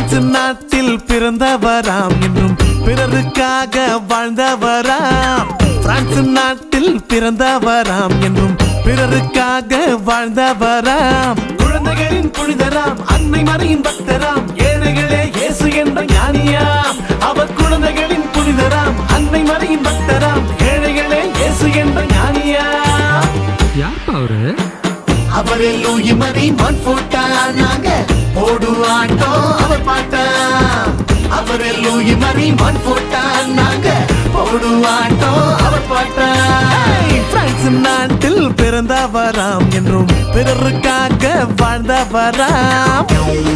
France நாட்டில் பிறந்தவராம் என்றும் பிறருக்காக வாழ்ந்தவராம் பிரான்ஸ் நாட்டில் பிறந்தவராம் என்றும் பிறருக்காக வாழ்ந்தவராம் குழந்தைகளின் புனிதராம் அன்னை மறையின் பக்தராம் ஏழைகளே இயேசு என்ற ஞானியாம் அவர் குழந்தைகளின் புனிதராம் அன்னை மறையின் பக்தராம் ஏழைகளே இயேசு என்ற ஞானியாம் யார்ப்பா அவரு அவரே லூயி மணி மண் போட்டா நாங்க ஓடு ஆட்டோம் அவர் பாட்டா அவரே லூயி மணி மண் போட்டா நாங்க ஓடு ஆட்டோம் அவர் பாட்டா பிரான்ஸ் நாட்டில் பிறந்தவராம் என்றும் பிறருக்காக வாழ்ந்தவராம்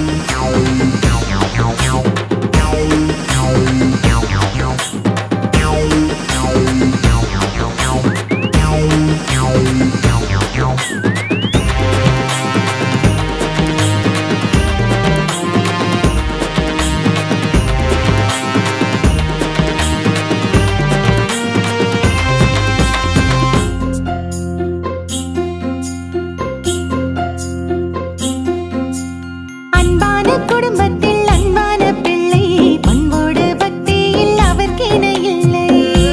அன்பான குடும்பத்தில் அன்பான பிள்ளை பண்போடு பக்தியில் அவர்க்கிண இல்லை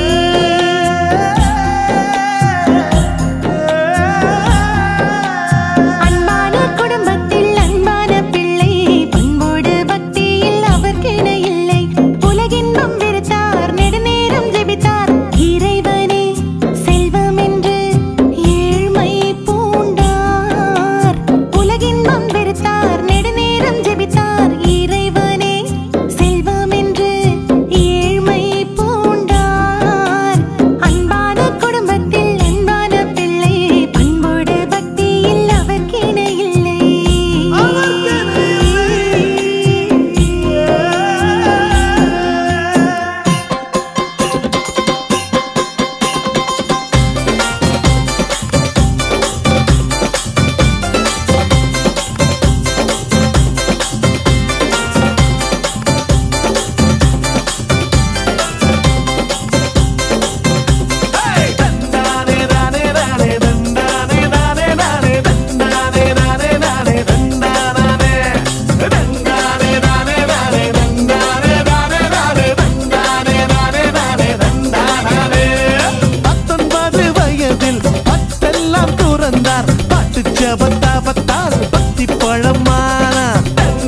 அன்பான குடும்பத்தில் அன்பான பிள்ளை பண்போடு பக்தியில் அவர்க்கிண இல்லை உலகின்பம் வெறுத்தார் நெடுநேரம் ஜெபித்தார் இறைவனே செல்வம் என்று ஏழ்மை பூண்டார் உலகின்பம் வெறுத்தார் நெடுநேரம் ஜெபித்தார் இறைவனே செல்வம் என்று ஏழ்மை பூண்டார் அன்பான குடும்பத்தில் அன்பான பிள்ளை பண்போடு பக்தியில் அவர்க்கிண இல்லை பத்தொன்பது வயதில் பத்தெல்லாம் துறந்தார் பாட்டு ஜபத்தாபத்தால் பக்தி பழமானார்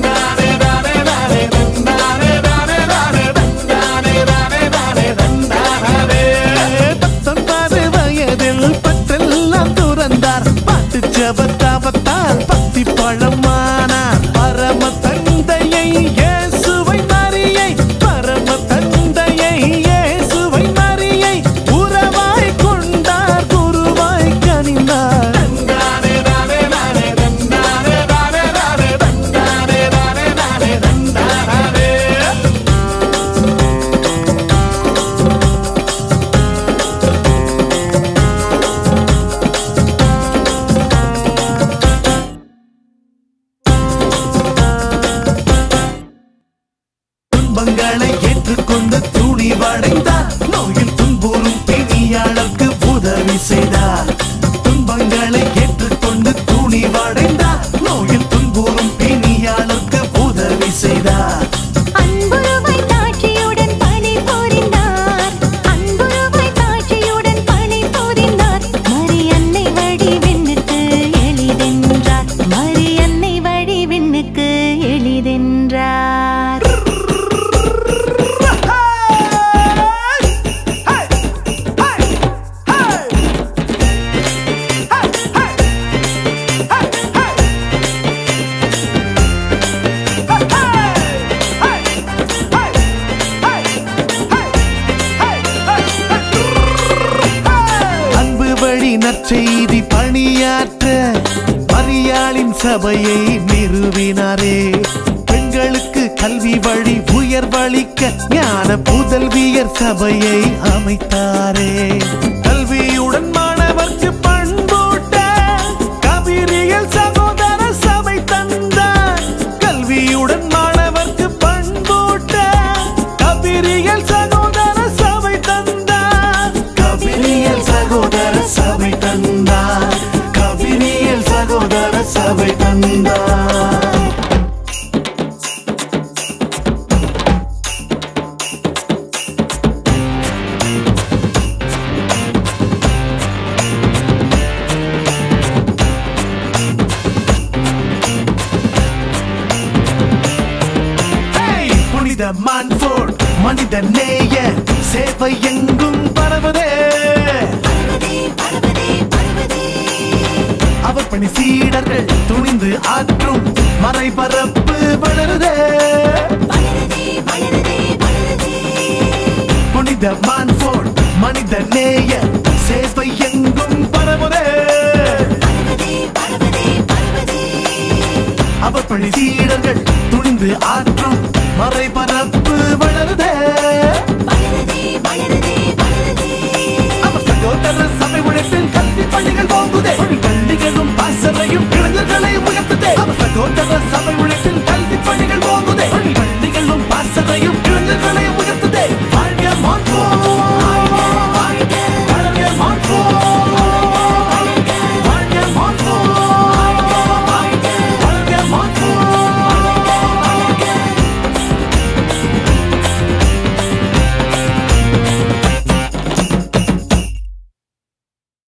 பத்தொன்பது வயதில் பத்தெல்லாம் துறந்தார் பாட்டு ஜபத்தாபத்தால் பக்தி பழமானார் பரம தந்தையை இயேசுவை மரியை பரம தந்தையை இயேசுவை மரியை உறவாய் கொண்டார் குருவாய் கனிந்தார் துன்பங்களை ஏற்றுக்கொண்டு துணிவடைந்தார் நோயில் துன்புறும் பிணியாளருக்கு உதவி செய்தார் துன்பங்களை ஏற்றுக்கொண்டு துணிவடைந்தார் நோயில் துன்புறும் பிணியாளருக்கு உதவி செய்தார் அன்புருவாய் தாட்சியுடன் பணி புரிந்தார் அன்புருவாய் தாட்சியுடன் பணி புரிந்தார் மரியன்னை வழி விண்ணுக்கு எளிதென்றார் மரியன்னை வழி விண்ணுக்கு எளிதென்றார் அன்பு வழி நற்செய்தி பணியாற்ற மரியாளின் சபையை நிறுவினாரே பெண்களுக்கு கல்வி வழி உயர்வளிக்க ஞான புதல்வியர் சபையை அமைத்தாரே கல்வியுடன் மாணவர்க்கு பண்பூட்ட கபிரியல் சகோதர சபை தந்தார் கல்வியுடன் மாணவர்க்கு பண்பூட்ட கபிரியல் சகோதர சபை தந்தார் கபிரியல் சகோதர சபை தந்தார் கபிரியல் சகோதர சபை தந்தார் நேய சேவை எங்கும் பரவுதே அவர் பணி சீடர்கள் துணிந்து ஆற்றும் மறைபரப்பு வளருதே புனித மான்ஃபோர்ட் மனித நேய சேவை எங்கும் பரவுதே அவர் பணி சீடர்கள் துணிந்து ஆற்றும்